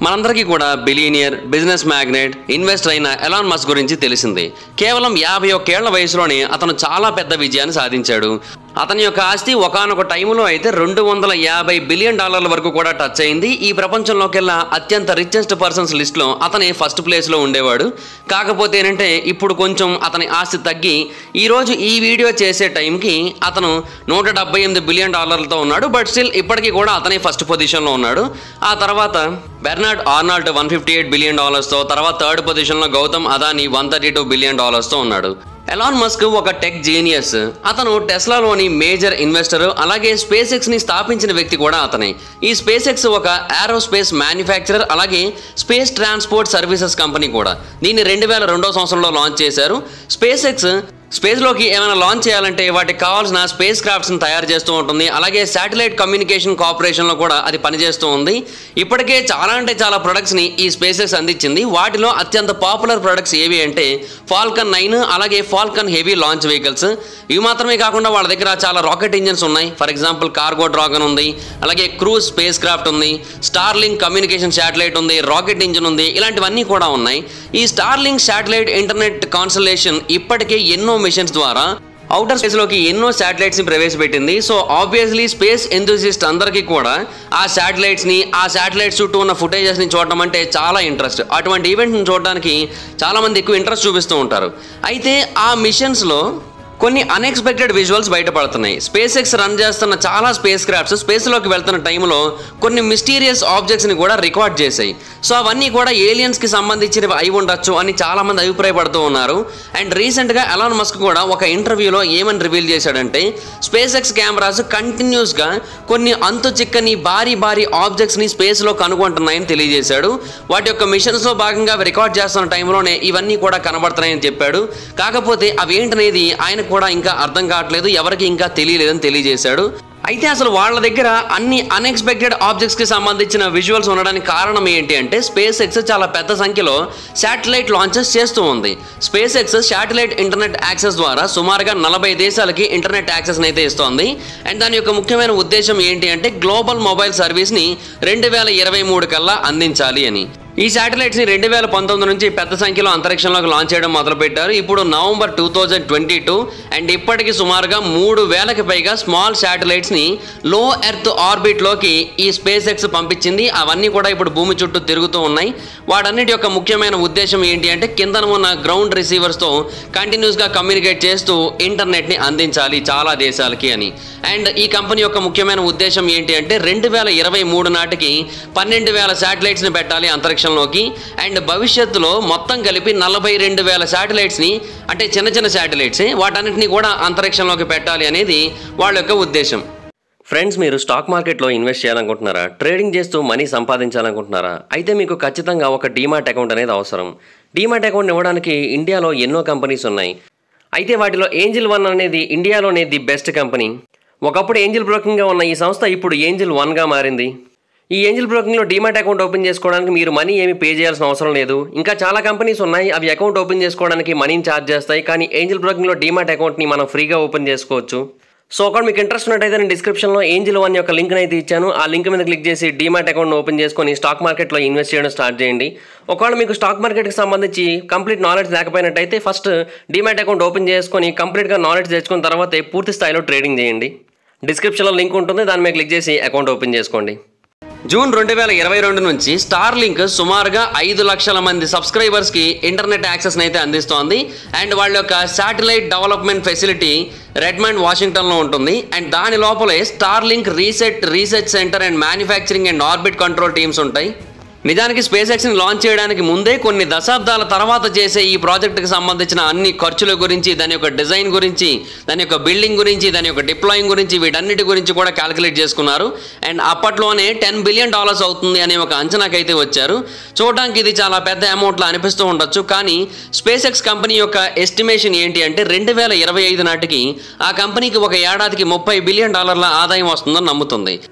మనందరికీ కూడా billionaire business magnet investor అయిన ఎలాన్ మస్క్ గురించి తెలిసిందే కేవలం యాభై ఒక్కేళ్ల వయసులోనే అతను చాలా పెద్ద విజయాన్ని సాధించాడు అతని యొక్క ఆస్తి ఒకనొక టైంలో అయితే రెండు వందల యాభై బిలియన్ డాలర్ల వరకు కూడా టచ్ అయింది ఈ ప్రపంచంలోకెల్లా అత్యంత రిచెస్ట్ పర్సన్స్ లిస్ట్లో అతనే ఫస్ట్ ప్లేస్లో ఉండేవాడు కాకపోతే ఏంటంటే ఇప్పుడు కొంచెం అతని ఆస్తి తగ్గి ఈరోజు ఈ వీడియో చేసే టైంకి అతను నూట డెబ్బై ఎనిమిది బిలియన్ డాలర్లతో ఉన్నాడు బట్ స్టిల్ ఇప్పటికీ కూడా అతనే ఫస్ట్ పొజిషన్లో ఉన్నాడు ఆ తర్వాత Bernard Arnault one fifty eight billion డాలర్స్తో తర్వాత థర్డ్ పొజిషన్లో Gautam Adani one thirty two billion డాలర్స్తో ఉన్నాడు ఎలాన్ మస్క్ ఒక టెక్ జీనియస్ అతను టెస్లాలోని మేజర్ ఇన్వెస్టర్ అలాగే స్పేస్ ఎక్స్ ని స్థాపించిన వ్యక్తి కూడా అతనే ఈ స్పేస్ ఎక్స్ ఒక ఏరోస్పేస్ మ్యానుఫ్యాక్చరర్ అలాగే స్పేస్ ట్రాన్స్పోర్ట్ సర్వీసెస్ కంపెనీ కూడా దీన్ని రెండు వేల రెండో సంవత్సరంలో లాంచ్ చేశారు స్పేస్ ఎక్స్ స్పేస్లోకి ఏమైనా లాంచ్ చేయాలంటే వాటికి కావాల్సిన స్పేస్ క్రాఫ్ట్స్ని తయారు చేస్తూ ఉంటుంది అలాగే శాటిలైట్ కమ్యూనికేషన్ కార్పొరేషన్లో కూడా అది పనిచేస్తూ ఉంది ఇప్పటికే చాలా అంటే చాలా ప్రొడక్ట్స్ని ఈ స్పేసెస్ అందించింది వాటిలో అత్యంత పాపులర్ ప్రొడక్ట్స్ ఏవి అంటే ఫాల్కన్ నైన్ అలాగే ఫాల్కన్ హెవీ లాంచ్ వెహికల్స్ ఇవి మాత్రమే కాకుండా వాళ్ళ దగ్గర చాలా రాకెట్ ఇంజిన్స్ ఉన్నాయి ఫర్ ఎగ్జాంపుల్ కార్గో డ్రాగన్ ఉంది అలాగే క్రూజ్ స్పేస్ క్రాఫ్ట్ ఉంది స్టార్లింక్ కమ్యూనికేషన్ శాటిలైట్ ఉంది రాకెట్ ఇంజిన్ ఉంది ఇలాంటివన్నీ కూడా ఉన్నాయి ఈ స్టార్లింక్ శాటిలైట్ ఇంటర్నెట్ కాన్సలేషన్ ఇప్పటికే ఎన్నో మిషన్స్ ద్వారా అవుటర్ స్పేస్లోకి ఎన్నో శాటిలైట్స్ని ప్రవేశపెట్టింది సో ఆబ్వియస్లీ స్పేస్ ఎంతూసిస్ట్ అందరికీ కూడా ఆ శాటిలైట్స్ని ఆ శాటిలైట్స్ చుట్టూ ఉన్న ఫుటేజెస్ని చూడడం అంటే చాలా ఇంట్రెస్ట్ అటువంటి ఈవెంట్ని చూడడానికి చాలామంది ఎక్కువ ఇంట్రెస్ట్ చూపిస్తూ ఉంటారు అయితే ఆ మిషన్స్లో కొన్ని అన్ఎక్స్పెక్టెడ్ విజువల్స్ బయటపడుతున్నాయి స్పేస్ ఎక్స్ రన్ చేస్తున్న చాలా స్పేస్ క్రాఫ్ట్స్ స్పేస్లోకి వెళ్తున్న టైంలో కొన్ని మిస్టీరియస్ ఆబ్జెక్ట్స్ని కూడా రికార్డ్ చేశాయి సో అవన్నీ కూడా ఏలియన్స్కి సంబంధించినవి అయి ఉండొచ్చు అని చాలామంది అభిప్రాయపడుతూ ఉన్నారు అండ్ రీసెంట్గా ఎలాన్ మస్క్ కూడా ఒక ఇంటర్వ్యూలో ఏమని రివీల్ చేశాడంటే స్పేస్ ఎక్స్ కెమెరాస్ కంటిన్యూస్గా కొన్ని అంతు చిక్కని భారీ భారీ ఆబ్జెక్ట్స్ని స్పేస్లో కనుగొంటున్నాయని తెలియజేశాడు వాటి యొక్క మిషన్స్లో భాగంగా అవి రికార్డ్ చేస్తున్న టైంలోనే ఇవన్నీ కూడా కనబడుతున్నాయని చెప్పాడు కాకపోతే అవి ఏంటనేది ఆయన కూడా ఇంకా అర్థం కావట్లేదు ఎవరికి ఇంకా తెలియలేదని తెలియజేశాడు అయితే అసలు వాళ్ళ దగ్గర అన్ని అన్ఎక్స్పెక్టెడ్ ఆబ్జెక్ట్స్కి సంబంధించిన విజువల్స్ ఉండడానికి కారణం ఏంటి అంటే స్పేస్ ఎక్స్ చాలా పెద్ద సంఖ్యలో శాటిలైట్ లాంచెస్ చేస్తూ ఉంది space X satellite internet access ద్వారా సుమారుగా నలభై దేశాలకి ఇంటర్నెట్ యాక్సెస్ అయితే ఇస్తోంది అండ్ దాని యొక్క ముఖ్యమైన ఉద్దేశం ఏంటి అంటే గ్లోబల్ మొబైల్ సర్వీస్ని రెండు వేల ఇరవై మూడు కల్లా అందించాలి అని ఈ శాటిలైట్స్ని రెండు వేల పంతొమ్మిది నుంచి పెద్ద సంఖ్యలో అంతరిక్షంలోకి లాంచ్ చేయడం మొదలుపెట్టారు ఇప్పుడు November two thousand twenty two and ఇప్పటికి సుమారుగా మూడు వేలకు పైగా స్మాల్ శాటిలైట్స్ని లో ఎర్త్ ఆర్బిట్లోకి ఈ స్పేస్ ఎక్స్ పంపించింది అవన్నీ కూడా ఇప్పుడు భూమి చుట్టూ తిరుగుతూ ఉన్నాయి వాటన్నిటి యొక్క ముఖ్యమైన ఉద్దేశం ఏంటి అంటే కిందన ఉన్న గ్రౌండ్ రిసీవర్స్తో కంటిన్యూస్గా కమ్యూనికేట్ చేస్తూ ఇంటర్నెట్ని అందించాలి చాలా దేశాలకి అని అండ్ ఈ కంపెనీ యొక్క ముఖ్యమైన ఉద్దేశం ఏంటి అంటే రెండు వేల ఇరవై మూడు నాటికి పన్నెండు వేల శాటిలైట్స్ని పెట్టాలి అంతరిక్షంలోకి అండ్ భవిష్యత్తులో మొత్తం కలిపి నలభై రెండు వేల శాటిలైట్స్ని అంటే చిన్న చిన్న శాటిలైట్స్ వాటన్నిటిని కూడా అంతరిక్షంలోకి పెట్టాలి అనేది వాళ్ళ యొక్క ఉద్దేశం ఫ్రెండ్స్ మీరు స్టాక్ మార్కెట్లో ఇన్వెస్ట్ చేయాలనుకుంటున్నారా ట్రేడింగ్ చేస్తూ మనీ సంపాదించాలనుకుంటున్నారా అయితే మీకు ఖచ్చితంగా ఒక డీమాట్ అకౌంట్ అనేది అవసరం డీమాట్ అకౌంట్ ఇవ్వడానికి ఇండియాలో ఎన్నో కంపెనీస్ ఉన్నాయి అయితే వాటిలో ఏంజిల్ వన్ అనేది ఇండియాలోనే ది బెస్ట్ కంపెనీ ఒకప్పుడు ఏంజిల్ బ్రోకింగ్గా ఉన్న ఈ సంస్థ ఇప్పుడు ఏంజిల్ వన్గా మారింది ఈ ఏంజిల్ బ్రోకింగ్లో డీమాట్ అకౌంట్ ఓపెన్ చేసుకోవడానికి మీరు మనీ ఏమి పే చేయాల్సిన అవసరం లేదు ఇంకా చాలా కంపెనీస్ ఉన్నాయి అవి అకౌంట్ ఓపెన్ చేసుకోవడానికి మనీని ఛార్జ్ చేస్తాయి కానీ ఏంజిల్ బ్రోకింగ్లో డీమాట్ అకౌంట్ని మనం ఫ్రీగా ఓపెన్ చేసుకోవచ్చు సో ఒకవేళ మీకు ఇంట్రెస్ట్ ఉన్నట్టయితే నేను డిస్క్రిప్షన్లో ఏంజిల్ వన్ యొక్క లింక్ అయితే ఇచ్చాను ఆ లింక్ మీద క్లిక్ చేసి డీమాట్ అకౌంట్ ఓపెన్ చేసుకొని స్టాక్ మార్కెట్లో ఇన్వెస్ట్ చేయడం స్టార్ట్ చేయండి ఒకవేళ మీకు స్టాక్ మార్కెట్కి సంబంధించి కంప్లీట్ నాలెడ్జ్ లేకపోయినట్టయితే ఫస్ట్ డీమాట్ అకౌంట్ ఓపెన్ చేసుకొని కంప్లీట్గా నాలెడ్జ్ తెచ్చుకున్న తర్వాతే పూర్తి స్థాయిలో ట్రేడింగ్ చేయండి డిస్క్రిప్షన్లో లింక్ ఉంటుంది దాని మీద క్లిక్ చేసి అకౌంట్ ఓపెన్ చేసుకోండి జూన్ రెండు వేల ఇరవై రెండు నుంచి స్టార్ లింక్ సుమారుగా ఐదు లక్షల మంది సబ్స్క్రైబర్స్కి ఇంటర్నెట్ యాక్సెస్ని అయితే అందిస్తోంది అండ్ వాళ్ళ యొక్క శాటిలైట్ డెవలప్మెంట్ ఫెసిలిటీ రెడ్మండ్ వాషింగ్టన్లో ఉంటుంది అండ్ దాని లోపలే Starlink reset research centre and manufacturing and orbit control teams ఉంటాయి నిజానికి స్పేస్ ఎక్స్ని లాంచ్ చేయడానికి ముందే కొన్ని దశాబ్దాల తర్వాత చేసే ఈ ప్రాజెక్టుకి సంబంధించిన అన్ని ఖర్చుల గురించి దాని యొక్క డిజైన్ గురించి దాని యొక్క బిల్డింగ్ గురించి దాని యొక్క డిప్లాయింగ్ గురించి వీటన్నిటి గురించి కూడా క్యాలిక్యులేట్ చేసుకున్నారు అండ్ అప్పట్లోనే టెన్ బిలియన్ డాలర్స్ అవుతుంది అనే ఒక అంచనాకైతే వచ్చారు చూడడానికి ఇది చాలా పెద్ద అమౌంట్లో అనిపిస్తూ ఉండొచ్చు కానీ స్పేస్ ఎక్స్ కంపెనీ యొక్క ఎస్టిమేషన్ ఏంటి అంటే రెండు వేల ఇరవై ఐదు నాటికి ఆ కంపెనీకి ఒక ఏడాదికి ముప్పై బిలియన్ డాలర్ల ఆదాయం వస్తుందని నమ్ముతుంది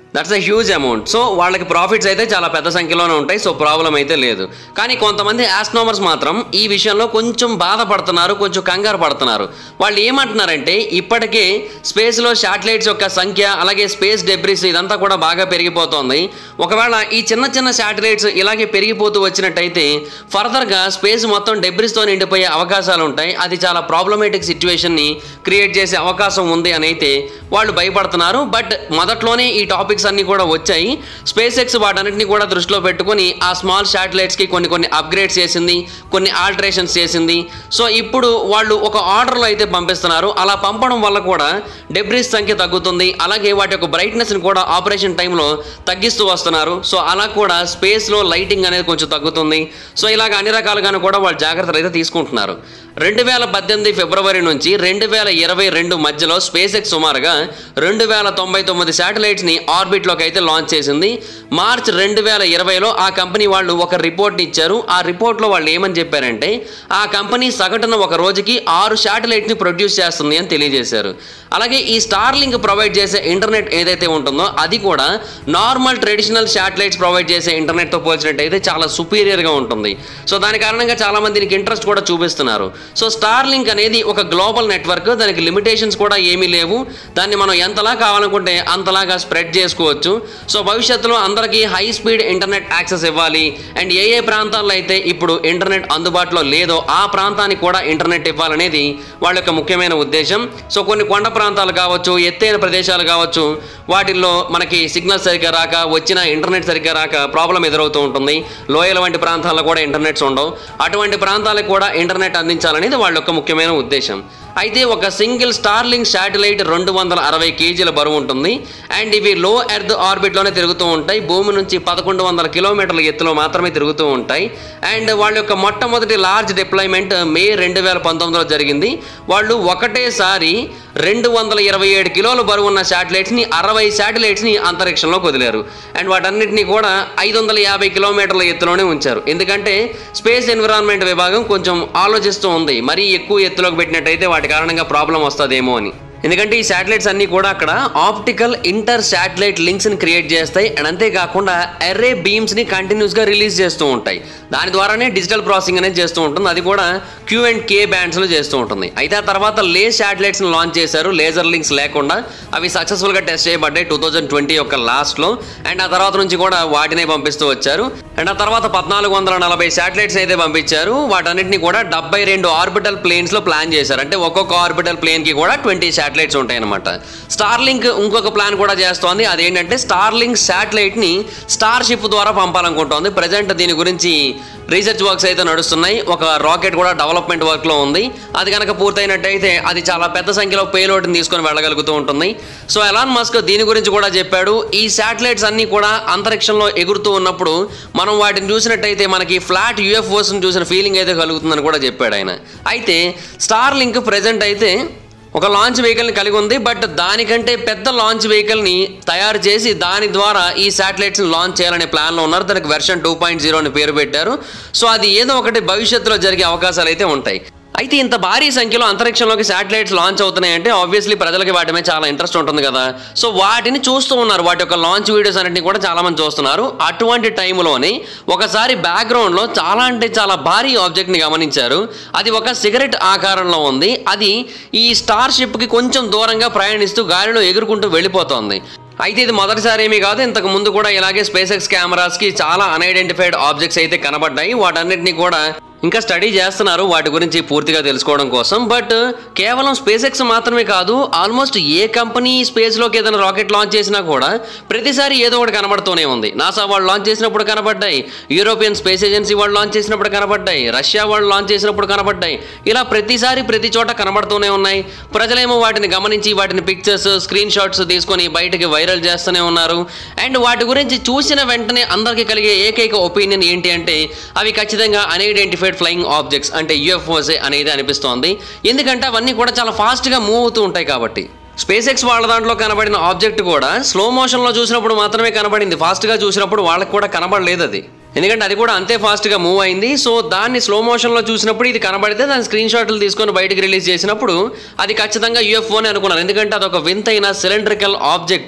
that's a huge amount so వాళ్ళకి ప్రాఫిట్స్ అయితే చాలా పెద్ద సంఖ్యలోనే ఉంటాయి సో ప్రాబ్లం అయితే లేదు కానీ కొంతమంది ఆస్ట్రోనమర్స్ మాత్రం ఈ విషయంలో కొంచెం బాధపడుతున్నారు కొంచెం కంగారు పడుతున్నారు వాళ్ళు ఏమంటున్నారంటే ఇప్పటికే స్పేస్లో శాటిలైట్స్ యొక్క సంఖ్య అలాగే స్పేస్ డెబ్రిస్ ఇదంతా కూడా బాగా పెరిగిపోతోంది ఒకవేళ ఈ చిన్న చిన్న శాటిలైట్స్ ఇలాగే పెరిగిపోతూ వచ్చినట్టయితే ఫర్దర్గా స్పేస్ మొత్తం డెబ్రిస్తో నిండిపోయే అవకాశాలు ఉంటాయి అది చాలా ప్రాబ్లమేటిక్ సిచ్యువేషన్ని క్రియేట్ చేసే అవకాశం ఉంది అని అయితే వాళ్ళు భయపడుతున్నారు బట్ మొదట్లోనే ఈ టాపిక్స్ అన్ని కూడా వచ్చాయి స్పేస్ ఎక్స్ వాటన్నిటిని కూడా దృష్టిలో పెట్టుకొని ఆ స్మాల్ శాటిలైట్స్కి కొన్ని కొన్ని అప్గ్రేడ్స్ చేసింది కొన్ని ఆల్టరేషన్స్ చేసింది సో ఇప్పుడు వాళ్ళు ఒక ఆర్డర్లో అయితే పంపిస్తున్నారు అలా పంపడం వల్ల కూడా డెబ్రిస్ సంఖ్య తగ్గుతుంది అలాగే వాటి యొక్క బ్రైట్నెస్ని కూడా ఆపరేషన్ టైంలో తగ్గిస్తూ వస్తున్నారు సో అలా కూడా స్పేస్లో లైటింగ్ అనేది కొంచెం తగ్గుతుంది సో ఇలాగ అన్ని రకాలుగాను కూడా వాళ్ళు జాగ్రత్తలు అయితే తీసుకుంటున్నారు రెండు వేల పద్దెనిమిది ఫిబ్రవరి నుంచి రెండు వేల ఇరవై రెండు మధ్యలో స్పేస్ ఎక్స్ సుమారుగా రెండు వేల తొంభై తొమ్మిది శాటిలైట్స్ని ఆర్బిట్లోకి అయితే లాంచ్ చేసింది మార్చ్ రెండు వేల ఇరవైలో ఆ కంపెనీ వాళ్ళు ఒక రిపోర్ట్ని ఇచ్చారు ఆ రిపోర్ట్లో వాళ్ళు ఏమని చెప్పారంటే ఆ కంపెనీ సగటున ఒక రోజుకి ఆరు శాటిలైట్ని ప్రొడ్యూస్ చేస్తుంది అని తెలియజేశారు అలాగే ఈ స్టార్ లింక్ ప్రొవైడ్ చేసే ఇంటర్నెట్ ఏదైతే ఉంటుందో అది కూడా నార్మల్ ట్రెడిషనల్ శాటిలైట్స్ ప్రొవైడ్ చేసే ఇంటర్నెట్తో పోల్చినట్టయితే చాలా సుపీరియర్గా ఉంటుంది సో దాని కారణంగా చాలా మంది దీనికి ఇంట్రెస్ట్ కూడా చూపిస్తున్నారు సో స్టార్ లింక్ అనేది ఒక గ్లోబల్ నెట్వర్క్ దానికి లిమిటేషన్స్ కూడా ఏమీ లేవు దాన్ని మనం ఎంతలా కావాలనుకుంటే అంతలాగా స్ప్రెడ్ చేసుకోవచ్చు సో భవిష్యత్తులో అందరికీ హై స్పీడ్ ఇంటర్నెట్ యాక్సెస్ ఇవ్వాలి అండ్ ఏ ఏ ప్రాంతాల్లో అయితే ఇప్పుడు ఇంటర్నెట్ అందుబాటులో లేదో ఆ ప్రాంతానికి కూడా ఇంటర్నెట్ ఇవ్వాలనేది వాళ్ళ యొక్క ముఖ్యమైన ఉద్దేశం సో కొన్ని కొండ ప్రాంతాలు కావచ్చు ఎత్తైన ప్రదేశాలు కావచ్చు వాటిల్లో మనకి సిగ్నల్ సరిగ్గా రాక వచ్చిన ఇంటర్నెట్ సరిగ్గా రాక ప్రాబ్లం ఎదురవుతూ ఉంటుంది లోయల వంటి ప్రాంతాల్లో కూడా ఇంటర్నెట్స్ ఉండవు అటువంటి ప్రాంతాలకు కూడా ఇంటర్నెట్ అందించాలనేది వాళ్ళ యొక్క ముఖ్యమైన ఉద్దేశం అయితే ఒక సింగిల్ స్టార్లింగ్ శాటిలైట్ రెండు వందల అరవై కేజీల బరువు ఉంటుంది అండ్ ఇవి లో ఎర్త్ ఆర్బిట్లోనే తిరుగుతూ ఉంటాయి భూమి నుంచి పదకొండు వందల కిలోమీటర్ల ఎత్తులో మాత్రమే తిరుగుతూ ఉంటాయి అండ్ వాళ్ళ యొక్క మొట్టమొదటి లార్జ్ డిప్లాయ్మెంట్ మే రెండు వేల పంతొమ్మిదిలో జరిగింది వాళ్ళు ఒకటేసారి రెండు వందల ఇరవై ఏడు కిలోల బరువు ఉన్న శాటిలైట్స్ని అరవై శాటిలైట్స్ని అంతరిక్షంలోకి వదిలారు అండ్ వాటన్నిటిని కూడా ఐదు వందల యాభై కిలోమీటర్ల ఎత్తులోనే ఉంచారు ఎందుకంటే స్పేస్ ఎన్విరాన్మెంట్ విభాగం కొంచెం ఆలోచిస్తూ ఉంది మరీ ఎక్కువ ఎత్తులోకి పెట్టినట్టయితే వాటి కారణంగా ప్రాబ్లం వస్తుందేమో అని ఎందుకంటే ఈ శాటిలైట్స్ అన్నీ కూడా అక్కడ ఆప్టికల్ ఇంటర్ శాటిలైట్ లింక్స్ని క్రియేట్ చేస్తాయి అండ్ అంతేకాకుండా ఎర్రే బీమ్స్ని కంటిన్యూస్గా రిలీజ్ చేస్తూ ఉంటాయి దాని ద్వారానే డిజిటల్ ప్రాసెసింగ్ అనేది చేస్తూ ఉంటుంది అది కూడా క్యూ అండ్ కే బ్యాండ్స్లో చేస్తూ ఉంటుంది అయితే ఆ తర్వాత లే శాటిలైట్స్ని లాంచ్ చేశారు లేజర్ లింక్స్ లేకుండా అవి సక్సెస్ఫుల్గా టెస్ట్ చేయబడ్డాయి టూ థౌజండ్ ట్వంటీ యొక్క లాస్ట్లో అండ్ ఆ తర్వాత నుంచి కూడా వాటినే పంపిస్తూ వచ్చారు అండ్ ఆ తర్వాత పద్నాలుగు వందల నలభై శాటిలైట్స్ అయితే పంపించారు వాటన్నిటిని కూడా డెబ్బై రెండు ఆర్బిటల్ ప్లేన్స్లో ప్లాన్ చేశారు అంటే ఒక్కొక్క ఆర్బిటల్ ప్లేన్కి కూడా ట్వంటీ శాటిలైట్స్ ఉంటాయి అనమాట స్టార్లింక్ ఇంకొక ప్లాన్ కూడా చేస్తోంది అదేంటంటే స్టార్లింక్ శాటిలైట్ని స్టార్ షిప్ ద్వారా పంపాలనుకుంటోంది ప్రజెంట్ దీని గురించి రీసెర్చ్ వర్క్స్ అయితే నడుస్తున్నాయి ఒక రాకెట్ కూడా డెవలప్మెంట్ వర్క్లో ఉంది అది కనుక పూర్తయినట్టయితే అది చాలా పెద్ద సంఖ్యలో పేలోడ్ని తీసుకొని వెళ్ళగలుగుతూ ఉంటుంది సో ఎలాన్ మస్క్ దీని గురించి కూడా చెప్పాడు ఈ శాటిలైట్స్ అన్నీ కూడా అంతరిక్షంలో ఎగురుతూ ఉన్నప్పుడు మనం వాటిని చూసినట్టయితే మనకి ఫ్లాట్ యూఎఫ్ఓస్ని చూసిన ఫీలింగ్ అయితే కలుగుతుందని కూడా చెప్పాడు ఆయన అయితే స్టార్ లింక్ ప్రజెంట్ అయితే ఒక లాంచ్ వెహికల్ని కలిగి ఉంది బట్ దానికంటే పెద్ద లాంచ్ వెహికల్ని తయారు చేసి దాని ద్వారా ఈ శాటిలైట్స్ని లాంచ్ చేయాలనే ప్లాన్లో ఉన్నారు దానికి వెర్షన్ టూ పాయింట్ జీరో అని పేరు పెట్టారు సో అది ఏదో ఒకటి భవిష్యత్తులో జరిగే అవకాశాలు అయితే ఉంటాయి అయితే ఇంత భారీ సంఖ్యలో అంతరిక్షంలోకి శాటిలైట్స్ లాంచ్ అవుతున్నాయంటే ఆబ్వియస్లీ ప్రజలకి వాటి మీద చాలా ఇంట్రెస్ట్ ఉంటుంది కదా సో వాటిని చూస్తూ ఉన్నారు వాటి యొక్క లాంచ్ వీడియోస్ అన్నింటినీ కూడా చాలా మంది చూస్తున్నారు అటువంటి టైంలోనే ఒకసారి బ్యాక్గ్రౌండ్లో చాలా అంటే చాలా భారీ ఆబ్జెక్ట్ని గమనించారు అది ఒక సిగరెట్ ఆకారంలో ఉంది అది ఈ స్టార్ షిప్కి కొంచెం దూరంగా ప్రయాణిస్తూ గాలిలో ఎగురుకుంటూ వెళ్ళిపోతోంది అయితే ఇది మొదటిసారి ఏమీ కాదు ఇంతకు ముందు కూడా ఇలాగే స్పేస్ ఎక్స్ కెమెరాస్కి చాలా అన్ఐడెంటిఫైడ్ ఆబ్జెక్ట్స్ అయితే కనబడ్డాయి వాటన్నిటిని కూడా ఇంకా స్టడీ చేస్తున్నారు వాటి గురించి పూర్తిగా తెలుసుకోవడం కోసం బట్ కేవలం స్పేస్ ఎక్స్ మాత్రమే కాదు ఆల్మోస్ట్ ఏ కంపెనీ స్పేస్లోకి ఏదైనా రాకెట్ లాంచ్ చేసినా కూడా ప్రతిసారి ఏదో ఒకటి కనబడుతూనే ఉంది నాసా వాళ్ళు లాంచ్ చేసినప్పుడు కనబడ్డాయి యూరోపియన్ స్పేస్ ఏజెన్సీ వాళ్ళు లాంచ్ చేసినప్పుడు కనబడ్డాయి రష్యా వాళ్ళు లాంచ్ చేసినప్పుడు కనబడ్డాయి ఇలా ప్రతిసారి ప్రతి చోట కనబడుతూనే ఉన్నాయి ప్రజలేమో వాటిని గమనించి వాటిని పిక్చర్స్ స్క్రీన్ షాట్స్ తీసుకొని బయటకి వైరల్ చేస్తూనే ఉన్నారు అండ్ వాటి గురించి చూసిన వెంటనే అందరికీ కలిగే ఏకైక ఒపీనియన్ ఏంటి అంటే అవి ఖచ్చితంగా అన్ఐడెంటిఫైడ్ ఫ్లయింగ్ ఆబ్జెక్ట్స్ అంటే యూఎఫ్ఓసే అనేది అనిపిస్తోంది ఎందుకంటే అవన్నీ కూడా చాలా ఫాస్ట్గా మూవ్ అవుతూ ఉంటాయి కాబట్టి స్పేస్ ఎక్స్ వాళ్ళ దాంట్లో కనబడిన ఆబ్జెక్ట్ కూడా స్లో మోషన్లో చూసినప్పుడు మాత్రమే కనబడింది ఫాస్ట్గా చూసినప్పుడు వాళ్ళకి కూడా కనబడలేదు అది ఎందుకంటే అది కూడా అంతే ఫాస్ట్గా మూవ్ అయింది సో దాన్ని స్లో మోషన్లో చూసినప్పుడు ఇది కనబడితే దాని స్క్రీన్ షాట్లు తీసుకొని బయటకు రిలీజ్ చేసినప్పుడు అది ఖచ్చితంగా యూఎఫ్ఓ అని అనుకున్నారు ఎందుకంటే అదొక వింతైన సిలిండ్రికల్ ఆబ్జెక్ట్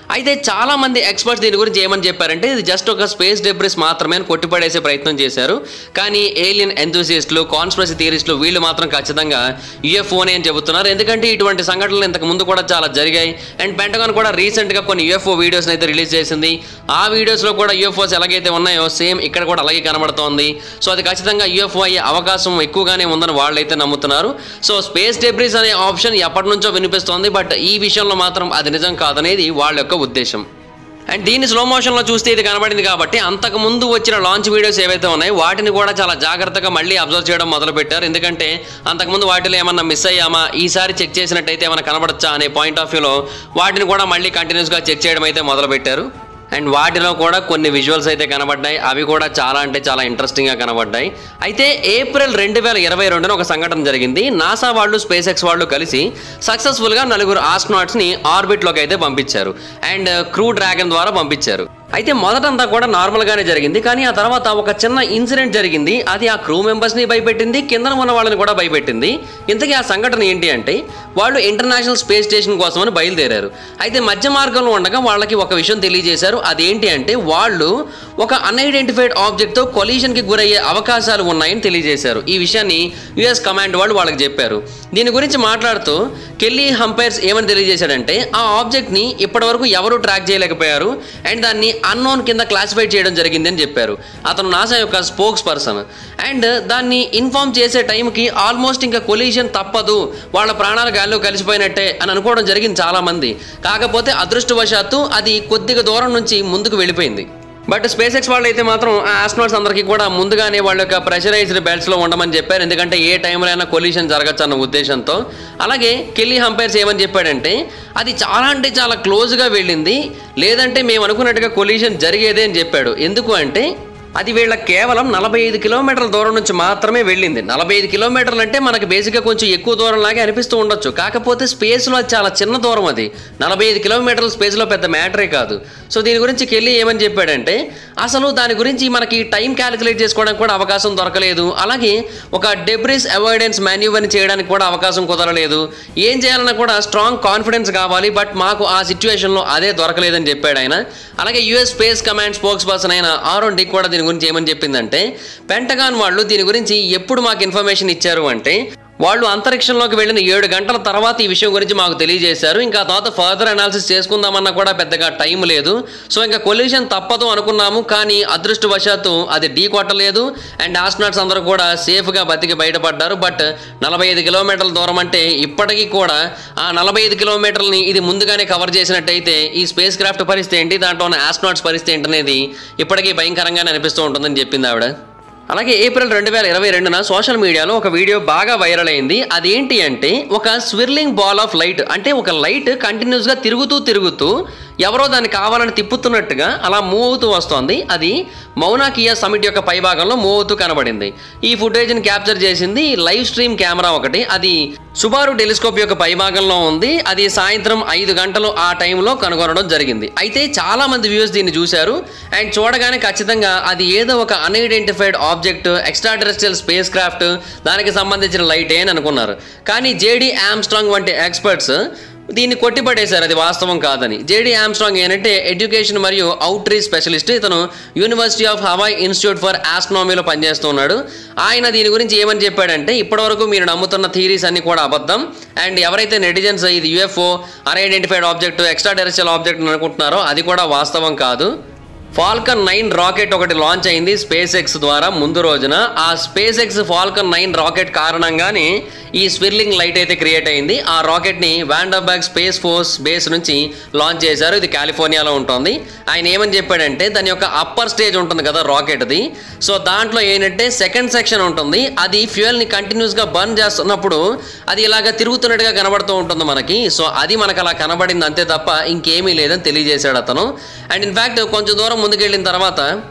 అయితే చాలా మంది ఎక్స్పర్ట్స్ దీని గురించి ఏమని చెప్పారంటే ఇది జస్ట్ ఒక స్పేస్ డెబ్రిస్ మాత్రమే అని కొట్టిపడేసే ప్రయత్నం చేశారు కానీ ఏలియన్ ఎంతూసియస్టులు కాన్స్పిరసీ థియరిస్టులు వీళ్ళు మాత్రం ఖచ్చితంగా యుఎఫ్ఓనే అని చెబుతున్నారు ఎందుకంటే ఇటువంటి సంఘటనలు ఇంతకు ముందు కూడా చాలా జరిగాయి అండ్ పెంటగాన్ కూడా రీసెంట్గా కొన్ని యుఎఫ్ఓ వీడియోస్ అయితే రిలీజ్ చేసింది ఆ వీడియోస్లో కూడా యుఎఫ్ఓస్ ఎలాగైతే ఉన్నాయో సేమ్ ఇక్కడ కూడా అలాగే కనబడుతోంది సో అది ఖచ్చితంగా యుఎఫ్ఓ అయ్యే అవకాశం ఎక్కువగానే ఉందని వాళ్ళైతే నమ్ముతున్నారు సో స్పేస్ డెబ్రిస్ అనే ఆప్షన్ ఎప్పటి నుంచో వినిపిస్తోంది బట్ ఈ విషయంలో మాత్రం అది నిజం కాదనేది వాళ్ళ యొక్క ఉద్దేశం అండ్ దీన్ని స్లో మోషన్లో చూస్తే ఇది కనబడింది కాబట్టి అంతకు ముందు వచ్చిన లాంచ్ వీడియోస్ ఏవైతే ఉన్నాయో వాటిని కూడా చాలా జాగ్రత్తగా మళ్ళీ అబ్జర్వ్ చేయడం మొదలు పెట్టారు ఎందుకంటే అంతకుముందు వాటిలో ఏమన్నా మిస్ అయ్యామా ఈసారి చెక్ చేసినట్టయితే ఏమైనా కనబడచ్చా అనే పాయింట్ ఆఫ్ వ్యూలో వాటిని కూడా మళ్ళీ కంటిన్యూస్గా చెక్ చేయడం అయితే మొదలు పెట్టారు అండ్ వాటిలో కూడా కొన్ని విజువల్స్ అయితే కనబడ్డాయి అవి కూడా చాలా అంటే చాలా ఇంట్రెస్టింగ్గా కనబడ్డాయి అయితే ఏప్రిల్ రెండు వేల ఇరవై రెండున ఒక సంఘటన జరిగింది నాసా వాళ్ళు స్పేస్ ఎక్స్ వాళ్ళు కలిసి సక్సెస్ఫుల్గా నలుగురు ఆస్ట్రోనాట్స్ని ఆర్బిట్లోకి అయితే పంపించారు అండ్ క్రూ డ్రాగన్ ద్వారా పంపించారు అయితే మొదటంతా కూడా నార్మల్గానే జరిగింది కానీ ఆ తర్వాత ఒక చిన్న ఇన్సిడెంట్ జరిగింది అది ఆ క్రూ మెంబర్స్ని భయపెట్టింది కింద ఉన్న వాళ్ళని కూడా భయపెట్టింది ఇంతకీ ఆ సంఘటన ఏంటి అంటే వాళ్ళు ఇంటర్నేషనల్ స్పేస్ స్టేషన్ కోసమని బయలుదేరారు అయితే మధ్య మార్గంలో ఉండగా వాళ్ళకి ఒక విషయం తెలియజేశారు అదేంటి అంటే వాళ్ళు ఒక అన్ఐడెంటిఫైడ్ ఆబ్జెక్ట్తో కొలీషన్కి గురయ్యే అవకాశాలు ఉన్నాయని తెలియజేశారు ఈ విషయాన్ని యుఎస్ కమాండ్ వాళ్ళు వాళ్ళకి చెప్పారు దీని గురించి మాట్లాడుతూ కెల్లీ హంపైర్స్ ఏమని తెలియజేశాడంటే ఆ ఆబ్జెక్ట్ని ఇప్పటివరకు ఎవరు ట్రాక్ చేయలేకపోయారు అండ్ దాన్ని అన్నోన్ కింద క్లాసిఫై చేయడం జరిగింది అని చెప్పారు అతను నాసా యొక్క స్పోక్స్ పర్సన్ అండ్ దాన్ని ఇన్ఫార్మ్ చేసే టైంకి ఆల్మోస్ట్ ఇంకా కొలీషన్ తప్పదు వాళ్ళ ప్రాణాలు గాల్లో కలిసిపోయినట్టే అని అనుకోవడం జరిగింది చాలామంది కాకపోతే అదృష్టవశాత్తు అది కొద్దిగా దూరం నుంచి ముందుకు వెళ్ళిపోయింది బట్ స్పేస్ ఎక్స్ వాళ్ళు అయితే మాత్రం ఆ ఆస్ట్రోనాట్స్ అందరికీ కూడా ముందుగానే వాళ్ళ యొక్క ప్రెషరైజ్డ్ బెల్ట్స్లో ఉండమని చెప్పారు ఎందుకంటే ఏ టైంలో అయినా కొలిషన్ జరగచ్చు అన్న ఉద్దేశంతో అలాగే కెల్లీ హంపైర్స్ ఏమని చెప్పాడంటే అది చాలా అంటే చాలా క్లోజ్గా వెళ్ళింది లేదంటే మేము అనుకున్నట్టుగా కొలిషన్ జరిగేదే అని చెప్పాడు ఎందుకు అంటే అది వీళ్ళ కేవలం నలభై ఐదు కిలోమీటర్ల దూరం నుంచి మాత్రమే వెళ్ళింది నలభై ఐదు కిలోమీటర్లు అంటే మనకి బేసిక్గా కొంచెం ఎక్కువ దూరం లాగే అనిపిస్తూ ఉండొచ్చు కాకపోతే స్పేస్లో అది చాలా చిన్న దూరం అది నలభై ఐదు కిలోమీటర్ల స్పేస్లో పెద్ద మ్యాటరే కాదు సో దీని గురించి కెళ్ళి ఏమని చెప్పాడంటే అసలు దాని గురించి మనకి టైం క్యాలిక్యులేట్ చేసుకోవడానికి కూడా అవకాశం దొరకలేదు అలాగే ఒక డెబ్రిస్ అవాయిడెన్స్ మాన్యూవర్ని చేయడానికి కూడా అవకాశం కుదరలేదు ఏం చేయాలన్నా కూడా స్ట్రాంగ్ కాన్ఫిడెన్స్ కావాలి బట్ మాకు ఆ సిచ్యువేషన్లో అదే దొరకలేదని చెప్పాడు ఆయన అలాగే US space command spokesperson అయిన ఆరోన్ డిక్ కూడా దీని గురించి ఏమని చెప్పిందంటే పెంటగాన్ వాళ్ళు దీని గురించి ఎప్పుడు మాకు ఇన్ఫర్మేషన్ ఇచ్చారు అంటే వాళ్ళు అంతరిక్షంలోకి వెళ్ళిన ఏడు గంటల తర్వాత ఈ విషయం గురించి మాకు తెలియజేశారు ఇంకా ఆ తర్వాత ఫర్దర్ అనాలిసిస్ చేసుకుందామన్నా కూడా పెద్దగా టైం లేదు సో ఇంకా కొల్యూషన్ తప్పదు అనుకున్నాము కానీ అదృష్టవశాత్తు అది ఢీ కొట్టలేదు అండ్ ఆస్ట్రోనాట్స్ అందరూ కూడా సేఫ్గా బతికి బయటపడ్డారు బట్ నలభై ఐదు కిలోమీటర్ల దూరం అంటే ఇప్పటికీ కూడా ఆ నలభై ఐదు కిలోమీటర్లని ఇది ముందుగానే కవర్ చేసినట్టయితే ఈ స్పేస్ క్రాఫ్ట్ పరిస్థితి ఏంటి దాంట్లో ఉన్న ఆస్ట్రోనాట్స్ పరిస్థితి ఏంటనేది ఇప్పటికీ భయంకరంగానే అనిపిస్తూ ఉంటుందని చెప్పింది ఆవిడ అలాగే ఏప్రిల్ రెండు వేల ఇరవై రెండున సోషల్ మీడియాలో ఒక వీడియో బాగా వైరల్ అయింది అదేంటి అంటే ఒక స్విర్లింగ్ బాల్ ఆఫ్ లైట్ అంటే ఒక లైట్ కంటిన్యూస్గా తిరుగుతూ తిరుగుతూ ఎవరో దాన్ని కావాలని తిప్పుతున్నట్టుగా అలా మూవ్ అవుతూ వస్తోంది అది మౌనాకియా సమిట్ యొక్క పైభాగంలో మూవ్ అవుతూ కనబడింది ఈ ఫుటేజ్ని క్యాప్చర్ చేసింది లైవ్ స్ట్రీమ్ కెమెరా ఒకటి అది సుబారు టెలిస్కోప్ యొక్క పైభాగంలో ఉంది అది సాయంత్రం ఐదు గంటలు ఆ టైంలో కనుగొనడం జరిగింది అయితే చాలా మంది వ్యూస్ దీన్ని చూశారు అండ్ చూడగానే ఖచ్చితంగా అది ఏదో ఒక unidentified object extraterrestrial spacecraft దానికి సంబంధించిన లైట్ అని అనుకున్నారు కానీ జేడీ ఆమ్స్ట్రాంగ్ వంటి ఎక్స్పర్ట్స్ దీన్ని కొట్టిపడేశారు అది వాస్తవం కాదని జేడీ ఆమ్స్ట్రాంగ్ ఏంటంటే ఎడ్యుకేషన్ మరియు అవుట్రీచ్ స్పెషలిస్ట్ ఇతను university of Hawaii institute for ఆస్ట్రానమీలో పనిచేస్తున్నాడు ఆయన దీని గురించి ఏమని చెప్పాడంటే ఇప్పటివరకు మీరు నమ్ముతున్న థీరీస్ అన్ని కూడా అబద్ధం అండ్ ఎవరైతే నెటిజన్స్ ఇది UFO unidentified object extraterrestrial object అనుకుంటున్నారో అది కూడా వాస్తవం కాదు ఫాల్కన్ నైన్ రాకెట్ ఒకటి లాంచ్ అయింది స్పేస్ ఎక్స్ ద్వారా ముందు రోజున ఆ SpaceX Falcon nine rocket కారణంగానే ఈ స్విర్లింగ్ లైట్ అయితే క్రియేట్ అయింది ఆ రాకెట్ని వ్యాండర్బాగ్ స్పేస్ ఫోర్స్ బేస్ నుంచి లాంచ్ చేశారు ఇది కాలిఫోర్నియాలో ఉంటుంది ఆయన ఏమని చెప్పాడంటే దాని యొక్క అప్పర్ స్టేజ్ ఉంటుంది కదా రాకెట్ది సో దాంట్లో ఏంటంటే సెకండ్ సెక్షన్ ఉంటుంది అది ఫ్యూయల్ని కంటిన్యూస్గా బర్న్ చేస్తున్నప్పుడు అది ఇలాగ తిరుగుతున్నట్టుగా కనబడుతూ ఉంటుంది మనకి సో అది మనకు అలా కనబడింది అంతే తప్ప ఇంకేమీ లేదని తెలియజేశాడు అతను అండ్ ఇన్ఫ్యాక్ట్ కొంచెం దూరం ముందుకెళ్ళిన తర్వాత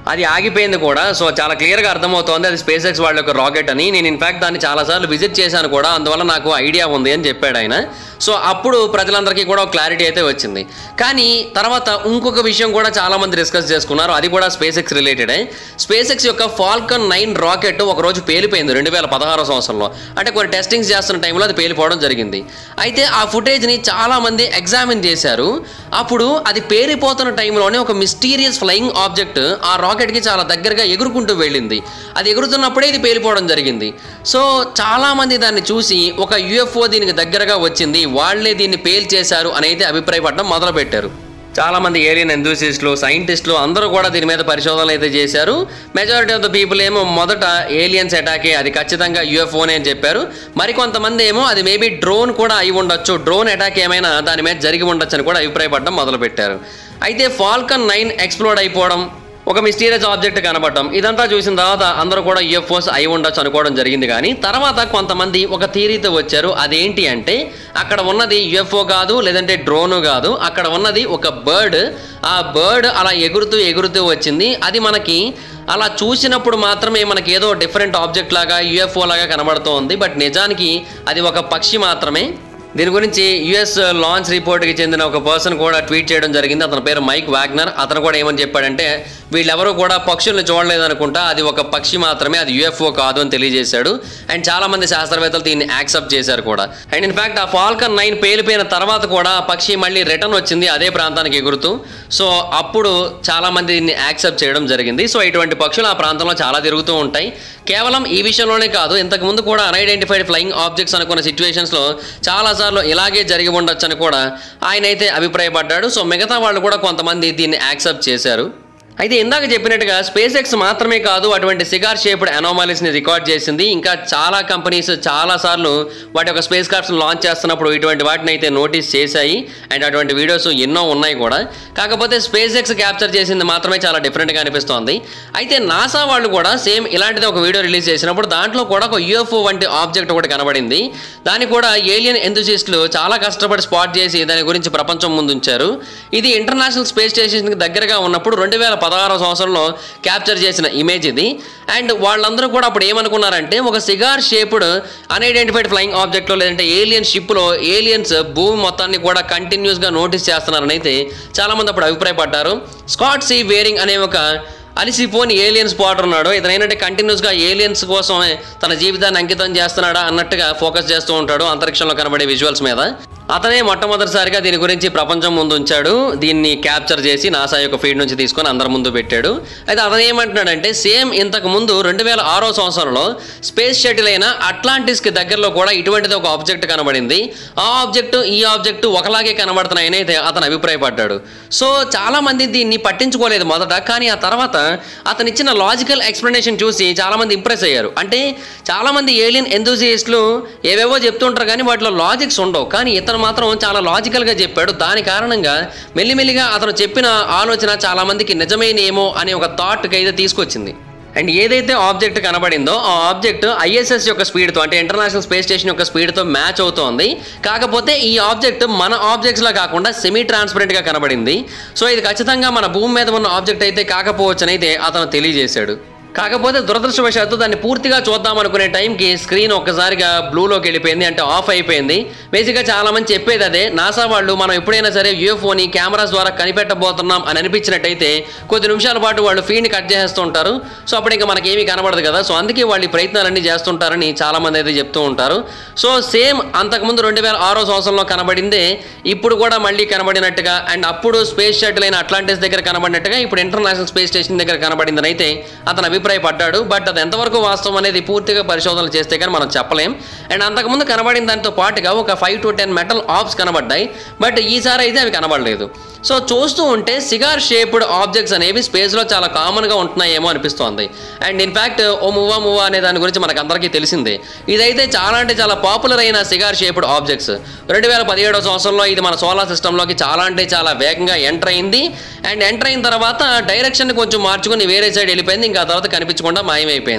అది ఆగిపోయింది కూడా సో చాలా క్లియర్గా అర్థమవుతోంది అది స్పేస్ ఎక్స్ వాళ్ళ యొక్క రాకెట్ అని నేను ఇన్ఫాక్ట్ దాన్ని చాలాసార్లు విజిట్ చేశాను కూడా అందువల్ల నాకు ఐడియా ఉంది అని చెప్పాడు ఆయన సో అప్పుడు ప్రజలందరికీ కూడా ఒక క్లారిటీ అయితే వచ్చింది కానీ తర్వాత ఇంకొక విషయం కూడా చాలా మంది డిస్కస్ చేసుకున్నారు అది కూడా స్పేస్ ఎక్స్ రిలేటెడే స్పేస్ ఎక్స్ యొక్క ఫాల్కన్ నైన్ రాకెట్ ఒక రోజు పేలిపోయింది రెండు వేల పదహారో సంవత్సరంలో అంటే కొన్ని టెస్టింగ్స్ చేస్తున్న టైంలో అది పేలిపోవడం జరిగింది అయితే ఆ ఫుటేజ్ని చాలా మంది ఎగ్జామిన్ చేశారు అప్పుడు అది పేలిపోతున్న టైంలోనే ఒక మిస్టీరియస్ ఫ్లయింగ్ ఆబ్జెక్ట్ ఆ రాకెట్కి చాలా దగ్గరగా ఎగురుకుంటూ వెళ్ళింది అది ఎగురుతున్నప్పుడే ఇది పేలిపోవడం జరిగింది సో చాలా మంది దాన్ని చూసి ఒక యుఎఫ్ఓ దీనికి దగ్గరగా వచ్చింది వాళ్ళే దీన్ని పేల్చేశారు అని అయితే అభిప్రాయపడడం మొదలుపెట్టారు చాలా మంది ఏలియన్ ఎంతూసిస్టులు సైంటిస్టులు అందరూ కూడా దీని మీద పరిశోధనలు అయితే చేశారు మెజారిటీ ఆఫ్ ద పీపుల్ ఏమో మొదట ఏలియన్స్ అటాకే అది ఖచ్చితంగా యూఎఫ్ఓనే అని చెప్పారు మరికొంతమంది ఏమో అది మేబీ డ్రోన్ కూడా అయి ఉండొచ్చు డ్రోన్ అటాక్ ఏమైనా దాని మీద జరిగి ఉండొచ్చు అని కూడా అభిప్రాయపడడం మొదలుపెట్టారు అయితే ఫాల్కన్ నైన్ ఎక్స్ప్లోడ్ అయిపోవడం ఒక మిస్టీరియస్ ఆబ్జెక్ట్ కనబడటం ఇదంతా చూసిన తర్వాత అందరూ కూడా యూఎఫ్ఓస్ అయి ఉండొచ్చు అనుకోవడం జరిగింది కానీ తర్వాత కొంతమంది ఒక థీరీతో వచ్చారు అదేంటి అంటే అక్కడ ఉన్నది యుఎఫ్ఓ కాదు లేదంటే డ్రోను కాదు అక్కడ ఉన్నది ఒక బర్డ్ ఆ బర్డ్ అలా ఎగురుతూ ఎగురుతూ వచ్చింది అది మనకి అలా చూసినప్పుడు మాత్రమే మనకి ఏదో డిఫరెంట్ ఆబ్జెక్ట్ లాగా యుఎఫ్ఓ లాగా కనబడుతోంది బట్ నిజానికి అది ఒక పక్షి మాత్రమే దీని గురించి యుఎస్ లాంచ్ రిపోర్ట్కి చెందిన ఒక పర్సన్ కూడా ట్వీట్ చేయడం జరిగింది అతని పేరు మైక్ వాగ్నర్ అతను కూడా ఏమని చెప్పాడంటే వీళ్ళెవరూ కూడా పక్షుల్ని చూడలేదు అనుకుంటా అది ఒక పక్షి మాత్రమే అది యుఎఫ్ఓ కాదు అని తెలియజేశాడు అండ్ చాలా మంది శాస్త్రవేత్తలు దీన్ని యాక్సెప్ట్ చేశారు కూడా అండ్ ఇన్ఫాక్ట్ ఆ ఫాల్కన్ నైన్ పేలిపోయిన తర్వాత కూడా ఆ పక్షి మళ్ళీ రిటర్న్ వచ్చింది అదే ప్రాంతానికి ఎగురుతూ సో అప్పుడు చాలా మంది దీన్ని యాక్సెప్ట్ చేయడం జరిగింది సో ఇటువంటి పక్షులు ఆ ప్రాంతంలో చాలా తిరుగుతూ ఉంటాయి కేవలం ఈ విషయంలోనే కాదు ఇంతకు ముందు కూడా అన్ఐడెంటిఫైడ్ ఫ్లయింగ్ ఆబ్జెక్ట్స్ అనుకున్న సిచ్యువేషన్స్లో చాలాసార్లు ఇలాగే జరిగి ఉండొచ్చు అని కూడా ఆయన అయితే అభిప్రాయపడ్డాడు సో మిగతా వాళ్ళు కూడా కొంతమంది దీన్ని యాక్సెప్ట్ చేశారు అయితే ఇందాక చెప్పినట్టుగా స్పేస్ ఎక్స్ మాత్రమే కాదు అటువంటి సిగార్ షేప్డ్ అనామాలీస్ని రికార్డ్ చేసింది ఇంకా చాలా కంపెనీస్ చాలా సార్లు వాటి యొక్క స్పేస్ క్రాఫ్ట్స్ లాంచ్ చేస్తున్నప్పుడు ఇటువంటి వాటిని అయితే నోటీస్ చేశాయి అండ్ అటువంటి వీడియోస్ ఎన్నో ఉన్నాయి కూడా కాకపోతే స్పేస్ ఎక్స్ క్యాప్చర్ చేసింది మాత్రమే చాలా డిఫరెంట్గా అనిపిస్తోంది అయితే నాసా వాళ్ళు కూడా సేమ్ ఇలాంటిది ఒక వీడియో రిలీజ్ చేసినప్పుడు దాంట్లో కూడా ఒక యూఎఫ్ఓ వంటి ఆబ్జెక్ట్ ఒకటి కనబడింది దాన్ని కూడా ఏలియన్ ఎంతూసిస్టులు చాలా కష్టపడి స్పాట్ చేసి దాని గురించి ప్రపంచం ముందు ఉంచారు ఇది ఇంటర్నేషనల్ స్పేస్ స్టేషన్కి దగ్గరగా ఉన్నప్పుడు రెండు వేల పదహారో సంవత్సరంలో క్యాప్చర్ చేసిన ఇమేజ్ ఇది అండ్ వాళ్ళందరూ కూడా అప్పుడు ఏమనుకున్నారంటే ఒక సిగార్ షేప్డ్ అన్ఐడెంటిఫైడ్ ఫ్లయింగ్ ఆబ్జెక్ట్లో లేదంటే ఏలియన్ షిప్లో ఏలియన్స్ భూమి మొత్తాన్ని కూడా కంటిన్యూస్గా నోటీస్ చేస్తున్నారని అయితే చాలామంది అప్పుడు అభిప్రాయపడ్డారు స్కాట్ సి వేరింగ్ అనే ఒక అలిసిపోని ఏలియన్ స్పాటర్ ఉన్నాడు ఇతను ఏంటంటే కంటిన్యూస్గా ఏలియన్స్ కోసమే తన జీవితాన్ని అంకితం చేస్తున్నాడా అన్నట్టుగా ఫోకస్ చేస్తూ ఉంటాడు అంతరిక్షంలో కనబడే విజువల్స్ మీద అతనే మొట్టమొదటిసారిగా దీని గురించి ప్రపంచం ముందు ఉంచాడు దీన్ని క్యాప్చర్ చేసి నాసా యొక్క ఫీడ్ నుంచి తీసుకొని అందరి ముందు పెట్టాడు అయితే అతను ఏమంటున్నాడంటే సేమ్ ఇంతకు ముందు రెండు వేల ఆరో సంవత్సరంలో స్పేస్ షటిల్ అయిన అట్లాంటిస్కి దగ్గరలో కూడా ఇటువంటిది ఒక ఆబ్జెక్ట్ కనబడింది ఆ ఆబ్జెక్ట్ ఈ ఆబ్జెక్ట్ ఒకలాగే కనబడుతున్నాయని అయితే అతను అభిప్రాయపడ్డాడు సో చాలా మంది దీన్ని పట్టించుకోలేదు మొదట కానీ ఆ తర్వాత అతను ఇచ్చిన లాజికల్ ఎక్స్ప్లెనేషన్ చూసి చాలా మంది ఇంప్రెస్ అయ్యారు అంటే చాలా మంది ఏలియన్ ఎంతూజియస్టులు ఏవేవో చెప్తుంటారు కానీ వాటిలో లాజిక్స్ ఉండవు కానీ ఇతను మాత్రం చాలా లాజికల్గా చెప్పాడు దాని కారణంగా మెల్లిమెల్లిగా అతను చెప్పిన ఆలోచన చాలా మందికి నిజమేనేమో అనే ఒక థాట్కి అయితే తీసుకొచ్చింది అండ్ ఏదైతే ఆబ్జెక్ట్ కనబడిందో ఆ ఆబ్జెక్ట్ ఐఎస్ఎస్ యొక్క స్పీడ్తో అంటే ఇంటర్నేషనల్ స్పేస్ స్టేషన్ యొక్క స్పీడ్తో మ్యాచ్ అవుతోంది కాకపోతే ఈ ఆబ్జెక్ట్ మన ఆబ్జెక్ట్స్లా కాకుండా సెమీ ట్రాన్స్పరెంట్గా కనబడింది సో ఇది ఖచ్చితంగా మన భూమి మీద ఉన్న ఆబ్జెక్ట్ అయితే కాకపోవచ్చని అయితే అతను తెలియజేశాడు కాకపోతే దురదృష్టవశాత్తు దాన్ని పూర్తిగా చూద్దాం అనుకునే టైంకి స్క్రీన్ ఒక్కసారిగా బ్లూలోకి వెళ్ళిపోయింది అంటే ఆఫ్ అయిపోయింది బేసిక్గా చాలా మంది చెప్పేది అదే నాసా వాళ్ళు మనం ఎప్పుడైనా సరే యూఎఫ్ఓని కెమెరాస్ ద్వారా కనిపెట్టబోతున్నాం అని అనిపించినట్టయితే కొద్ది నిమిషాల పాటు వాళ్ళు ఫీడ్ని కట్ చేస్తూ ఉంటారు సో అప్పుడు ఇంకా మనకి ఏమీ కనబడదు కదా సో అందుకే వాళ్ళు ఈ ప్రయత్నాలన్నీ చేస్తుంటారని చాలా మంది అయితే చెప్తూ ఉంటారు సో సేమ్ అంతకుముందు రెండు వేల ఆరో సంవత్సరంలో కనబడిందే ఇప్పుడు కూడా మళ్ళీ కనబడినట్టుగా అండ్ అప్పుడు స్పేస్ షటిల్ అయిన అట్లాంటిస్ దగ్గర కనబడినట్టుగా ఇప్పుడు ఇంటర్నేషనల్ స్పేస్ స్టేషన్ దగ్గర కనబడిందని అయితే అతను అభిప్రాయపడ్డాడు బట్ అది ఎంతవరకు వాస్తవం అనేది పూర్తిగా పరిశోధనలు చేస్తే కానీ మనం చెప్పలేం అండ్ అంతకుముందు కనబడిన దానితో పాటుగా ఒక five to ten metal orbs కనబడ్డాయి బట్ ఈసారి అయితే అవి కనబడలేదు సో చూస్తూ ఉంటే సిగార్ షేప్డ్ ఆబ్జెక్ట్స్ అనేవి స్పేస్లో చాలా కామన్గా ఉంటున్నాయేమో అనిపిస్తోంది అండ్ ఇన్ఫ్యాక్ట్ ఓ మువ్వా మువ్వా అనే దాని గురించి మనకు అందరికీ తెలిసిందే ఇదైతే చాలా అంటే చాలా పాపులర్ అయిన సిగార్ షేప్డ్ ఆబ్జెక్ట్స్ రెండు వేల పదిహేడో సంవత్సరంలో ఇది మన సోలార్ సిస్టంలోకి చాలా అంటే చాలా వేగంగా ఎంటర్ అయింది అండ్ ఎంటర్ అయిన తర్వాత డైరెక్షన్ కొంచెం మార్చుకుని వేరే సైడ్ వెళ్ళిపోయింది ఇంకా ఆ తర్వాత కనిపించకుండా మాయమైపోయింది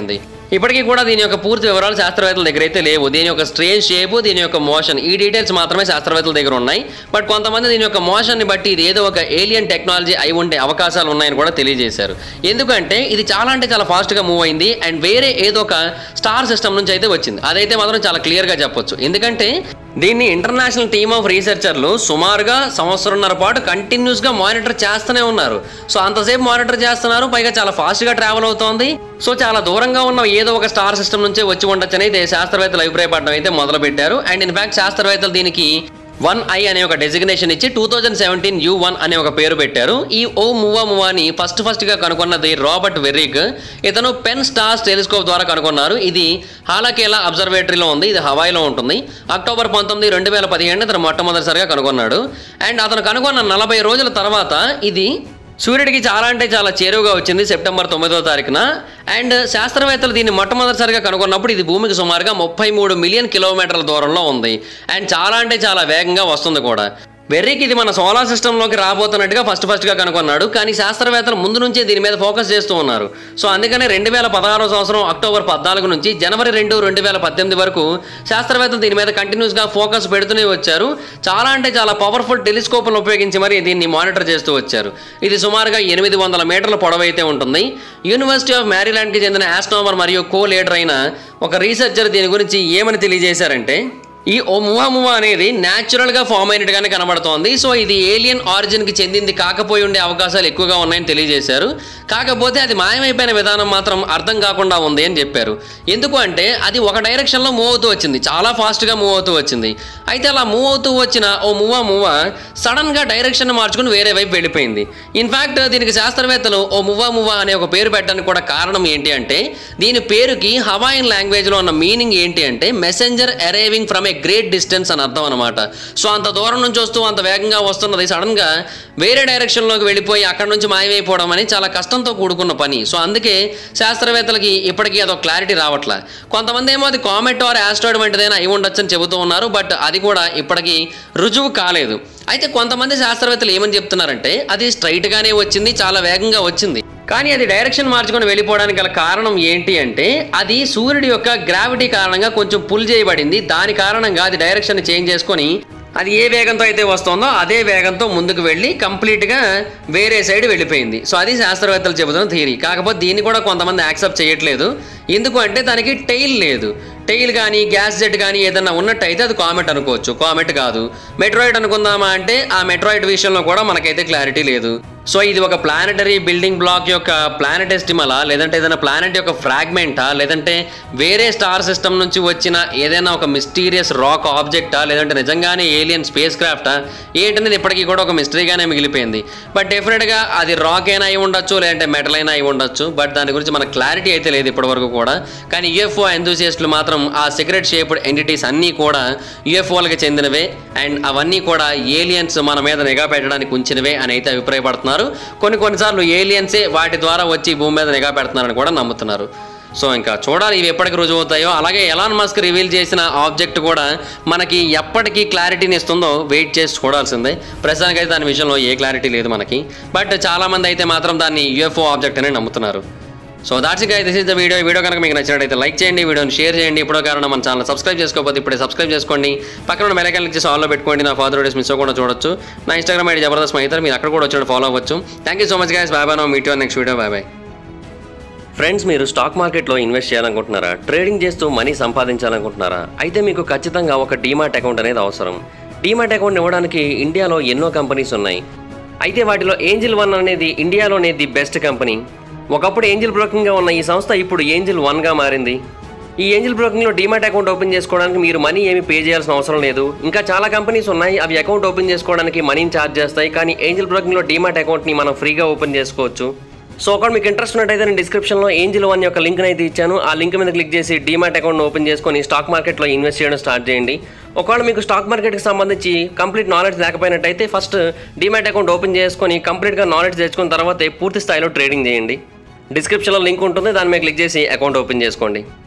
ఇప్పటికీ కూడా దీని యొక్క పూర్తి వివరాలు శాస్త్రవేత్తల దగ్గర అయితే లేవు దీని యొక్క స్ట్రేన్ షేపు దీని యొక్క మోషన్ ఈ డీటెయిల్స్ మాత్రమే శాస్త్రవేత్తల దగ్గర ఉన్నాయి బట్ కొంతమంది దీని యొక్క మోషన్ని బట్టి ఇది ఏదో ఒక ఏలియన్ టెక్నాలజీ అయి ఉండే అవకాశాలు ఉన్నాయని కూడా తెలియజేశారు ఎందుకంటే ఇది చాలా అంటే చాలా ఫాస్ట్గా మూవ్ అయింది అండ్ వేరే ఏదో ఒక స్టార్ సిస్టమ్ నుంచి అయితే వచ్చింది అదైతే మాత్రం చాలా క్లియర్గా చెప్పొచ్చు ఎందుకంటే దీన్ని ఇంటర్నేషనల్ టీమ్ ఆఫ్ రీసెర్చర్లు సుమారుగా సంవత్సరంన్నర పాటు కంటిన్యూస్గా మానిటర్ చేస్తూనే ఉన్నారు సో అంతసేపు మానిటర్ చేస్తున్నారు పైగా చాలా ఫాస్ట్గా ట్రావెల్ అవుతోంది సో చాలా దూరంగా ఉన్న ఏదో ఒక స్టార్ సిస్టమ్ నుంచే వచ్చి ఉండొచ్చని అయితే శాస్త్రవేత్తలు అభిప్రాయపడడం అయితే మొదలు పెట్టారు అండ్ ఇన్ఫాక్ట్ శాస్త్రవేత్తలు దీనికి వన్ ఐ అనే ఒక డెసిగ్నేషన్ ఇచ్చి two thousand seventeen U one అనే ఒక పేరు పెట్టారు ఈ ఓ మువా మువాని ఫస్ట్ ఫస్ట్గా కనుగొన్నది రాబర్ట్ వెర్రిగ్ ఇతను పెన్ స్టార్స్ టెలిస్కోప్ ద్వారా కనుగొన్నారు ఇది హాలకేలా అబ్జర్వేటరీలో ఉంది ఇది హవాయిలో ఉంటుంది అక్టోబర్ పంతొమ్మిది రెండు వేల పదిహేను అతను మొట్టమొదటిసారిగా కనుగొన్నాడు అండ్ అతను కనుగొన్న నలభై రోజుల తర్వాత ఇది సూర్యుడికి చాలా అంటే చాలా చేరువుగా వచ్చింది సెప్టెంబర్ తొమ్మిదో తారీఖున అండ్ శాస్త్రవేత్తలు దీన్ని మొట్టమొదటిసారిగా కనుగొన్నప్పుడు ఇది భూమికి సుమారుగా ముప్పై మూడు మిలియన్ కిలోమీటర్ల దూరంలో ఉంది అండ్ చాలా అంటే చాలా వేగంగా వస్తుంది కూడా వెర్రీకి ఇది మన సోలార్ సిస్టంలోకి రాబోతున్నట్టుగా ఫస్ట్ ఫస్ట్గా కనుగొన్నాడు కానీ శాస్త్రవేత్తలు ముందు నుంచే దీని మీద ఫోకస్ చేస్తూ ఉన్నారు సో అందుకనే రెండు వేల పదహారో సంవత్సరం అక్టోబర్ పద్నాలుగు నుంచి జనవరి రెండు రెండు వేల పద్దెనిమిది వరకు శాస్త్రవేత్తలు దీని మీద కంటిన్యూస్గా ఫోకస్ పెడుతూనే వచ్చారు చాలా అంటే చాలా పవర్ఫుల్ టెలిస్కోప్ను ఉపయోగించి మరి దీన్ని మానిటర్ చేస్తూ వచ్చారు ఇది సుమారుగా ఎనిమిది వందల మీటర్ల పొడవైతే ఉంటుంది యూనివర్సిటీ ఆఫ్ మ్యారీలాండ్కి చెందిన ఆస్ట్రోనమర్ మరియు కో లీడర్ అయిన ఒక రీసెర్చర్ దీని గురించి ఏమని తెలియజేశారంటే ఈ ఓమువామువా అనేది న్యాచురల్గా ఫామ్ అయినట్టుగానే కనబడుతోంది సో ఇది ఏలియన్ ఆరిజిన్కి చెందింది కాకపోయి ఉండే అవకాశాలు ఎక్కువగా ఉన్నాయని తెలియజేశారు కాకపోతే అది మాయమైపోయిన విధానం మాత్రం అర్థం కాకుండా ఉంది అని చెప్పారు ఎందుకు అంటే అది ఒక డైరెక్షన్లో మూవ్ అవుతూ వచ్చింది చాలా ఫాస్ట్గా మూవ్ అవుతూ వచ్చింది అయితే అలా మూవ్ అవుతూ వచ్చిన ఓ మువ్వా మువ్వా సడన్గా డైరెక్షన్ మార్చుకుని వేరే వైపు వెళ్ళిపోయింది ఇన్ఫాక్ట్ దీనికి శాస్త్రవేత్తలు ఓ మువ్వా మువ్వా అనే ఒక పేరు పెట్టడానికి కూడా కారణం ఏంటి అంటే దీని పేరుకి హవాయిన్ లాంగ్వేజ్లో ఉన్న మీనింగ్ ఏంటి అంటే messenger arriving from a great distance అని అర్థం అనమాట సో అంత దూరం నుంచి వస్తూ అంత వేగంగా వస్తున్నది సడన్గా వేరే డైరెక్షన్లోకి వెళ్ళిపోయి అక్కడ నుంచి మాయమైపోవడం అని చాలా కష్టంతో కూడుకున్న పని సో అందుకే శాస్త్రవేత్తలకి ఇప్పటికీ అదొక క్లారిటీ రావట్లే కొంతమంది ఏమో అది కామెట్ ఆర్ ఆస్ట్రాయిడ్ వంటిదైనా అయి ఉండొచ్చని చెబుతూ ఉన్నారు బట్ అది కూడా ఇప్పటికీ రుజువు కాలేదు అయితే కొంతమంది శాస్త్రవేత్తలు ఏమని చెప్తున్నారంటే అది స్ట్రైట్గానే వచ్చింది చాలా వేగంగా వచ్చింది కానీ అది డైరెక్షన్ మార్చుకొని వెళ్ళిపోవడానికి గల కారణం ఏంటి అంటే అది సూర్యుడి యొక్క గ్రావిటీ కారణంగా కొంచెం పుల్ చేయబడింది దాని కారణంగా అది డైరెక్షన్ చేంజ్ చేసుకొని అది ఏ వేగంతో అయితే వస్తుందో అదే వేగంతో ముందుకు వెళ్ళి కంప్లీట్గా వేరే సైడ్ వెళ్ళిపోయింది సో అది శాస్త్రవేత్తలు చెబుతున్న థియరీ కాకపోతే దీన్ని కూడా కొంతమంది యాక్సెప్ట్ చేయట్లేదు ఎందుకు అంటే దానికి టైల్ లేదు టైల్ కానీ గ్యాస్ జెట్ కానీ ఏదన్నా ఉన్నట్టయితే అది కామెట్ అనుకోవచ్చు కామెట్ కాదు మెట్రాయిడ్ అనుకుందామా అంటే ఆ మెట్రాయిడ్ విషయంలో కూడా మనకైతే క్లారిటీ లేదు సో ఇది ఒక ప్లానటరీ బిల్డింగ్ బ్లాక్ యొక్క ప్లానెట్ ఎస్టిమలా లేదంటే ఏదైనా ప్లానెట్ యొక్క ఫ్రాగ్మెంటా లేదంటే వేరే స్టార్ సిస్టమ్ నుంచి వచ్చిన ఏదైనా ఒక మిస్టీరియస్ రాక్ ఆబ్జెక్టా లేదంటే నిజంగానే ఏలియన్ స్పేస్ క్రాఫ్టా ఏంటనేది ఇప్పటికీ కూడా ఒక మిస్టరీగానే మిగిలిపోయింది బట్ డెఫినెట్గా అది రాక్ అయినా అయి ఉండొచ్చు లేదంటే మెటల్ అయినా అయి ఉండొచ్చు బట్ దాని గురించి మనకు క్లారిటీ అయితే లేదు ఇప్పటివరకు కూడా కానీ యుఎఫ్ఓ ఎంతూసియస్టులు మాత్రం ఆ సీక్రెట్ షేప్డ్ ఎంటిటీస్ అన్నీ కూడా యుఎఫ్ఓలకు చెందినవే అండ్ అవన్నీ కూడా ఏలియన్స్ మన మీద నిఘా పెట్టడానికి ఉంచినవే అని అయితే అభిప్రాయపడుతున్నారు కొన్ని కొన్నిసార్లు ఏలియన్సే వాటి ద్వారా వచ్చి భూమి మీద నిఘా పెడుతున్నారని కూడా నమ్ముతున్నారు సో ఇంకా చూడాలి ఇవి ఎప్పటికి రుజువు అవుతాయో అలాగే ఎలాన్ మస్క్ రివీల్ చేసిన ఆబ్జెక్ట్ కూడా మనకి ఎప్పటికీ క్లారిటీని ఇస్తుందో వెయిట్ చేసి చూడాల్సిందే ప్రస్తుతానికైతే దాని విషయంలో ఏ క్లారిటీ లేదు మనకి బట్ చాలామంది అయితే మాత్రం దాన్ని యూఎఫ్ఓ ఆబ్జెక్ట్ అని నమ్ముతున్నారు so that's guys this is the video ఈ వీడియో కనుక మీకు నచ్చినట్టయితే లైక్ చేయండి వీడియోని షేర్ చేయండి ఇప్పుడో కారణం మన ఛానల్ సబ్స్క్రైబ్ చేసుకోకపోతే ఇప్పుడే సబ్స్క్రైబ్ చేసుకోండి పక్కన ఉన్న మెలకాయలు ఇచ్చేసి ఆల్లో పెట్టుకోండి నా ఫాదర్ వీడియోస్ మిస్ అవ్వకుండా చూడొచ్చు నా ఇన్స్టాగ్రామ్ ఐడి జబర్దస్త్ స్నేహితులు మీరు అక్కడ కూడా వచ్చి ఫాలో అవ్వచ్చు thank you so much guys bye bye no meet you next video bye bye friends మీరు స్టాక్ మార్కెట్లో ఇన్వెస్ట్ చేయాలనుకుంటున్నారా ట్రేడింగ్ చేస్తూ మనీ సంపాదించాలనుకుంటున్నారా అయితే మీకు ఖచ్చితంగా ఒక డీమాట్ అకౌంట్ అనేది అవసరం డీమాట్ అకౌంట్ ఇవ్వడానికి ఇండియాలో ఎన్నో కంపెనీస్ ఉన్నాయి అయితే వాటిలో ఏంజిల్ వన్ అనేది ఇండియాలోనే ది బెస్ట్ కంపెనీ ఒకప్పుడు ఏంజిల్ బ్రోకింగ్గా ఉన్న ఈ సంస్థ ఇప్పుడు ఏంజిల్ వన్గా మారింది ఈ ఏంజిల్ బ్రోకింగ్లో డీమాట్ అకౌంట్ ఓపెన్ చేసుకోవడానికి మీరు మనీ ఏమి పే చేయాల్సిన అవసరం లేదు ఇంకా చాలా కంపెనీస్ ఉన్నాయి అవి అకౌంట్ ఓపెన్ చేసుకోవడానికి మనీని ఛార్జ్ చేస్తాయి కానీ ఏంజిల్ బ్రోకింగ్లో డీమాట్ అకౌంట్ని మనం ఫ్రీగా ఓపెన్ చేసుకోవచ్చు సో ఒకవేళ మీకు ఇంట్రెస్ట్ ఉన్నట్టయితే నేను డిస్క్రిప్షన్లో ఏంజిల్ వన్ యొక్క లింక్ అయితే ఇచ్చాను ఆ లింక్ మీద క్లిక్ చేసి డీమాట్ అకౌంట్ ఓపెన్ చేసుకొని స్టాక్ మార్కెట్లో ఇన్వెస్ట్ చేయడం స్టార్ట్ చేయండి ఒకవేళ మీకు స్టాక్ మార్కెట్కి సంబంధించి కంప్లీట్ నాలెడ్జ్ లేకపోయినట్టయితే ఫస్ట్ డీమాట్ అకౌంట్ ఓపెన్ చేసుకొని కంప్లీట్గా నాలెడ్జ్ తెచ్చుకున్న తర్వాత పూర్తి స్థాయిలో ట్రేడింగ్ చేయండి డిస్క్రిప్షన్లో లింక్ ఉంటుంది దాని మీద క్లిక్ చేసి అకౌంట్ ఓపెన్ చేసుకోండి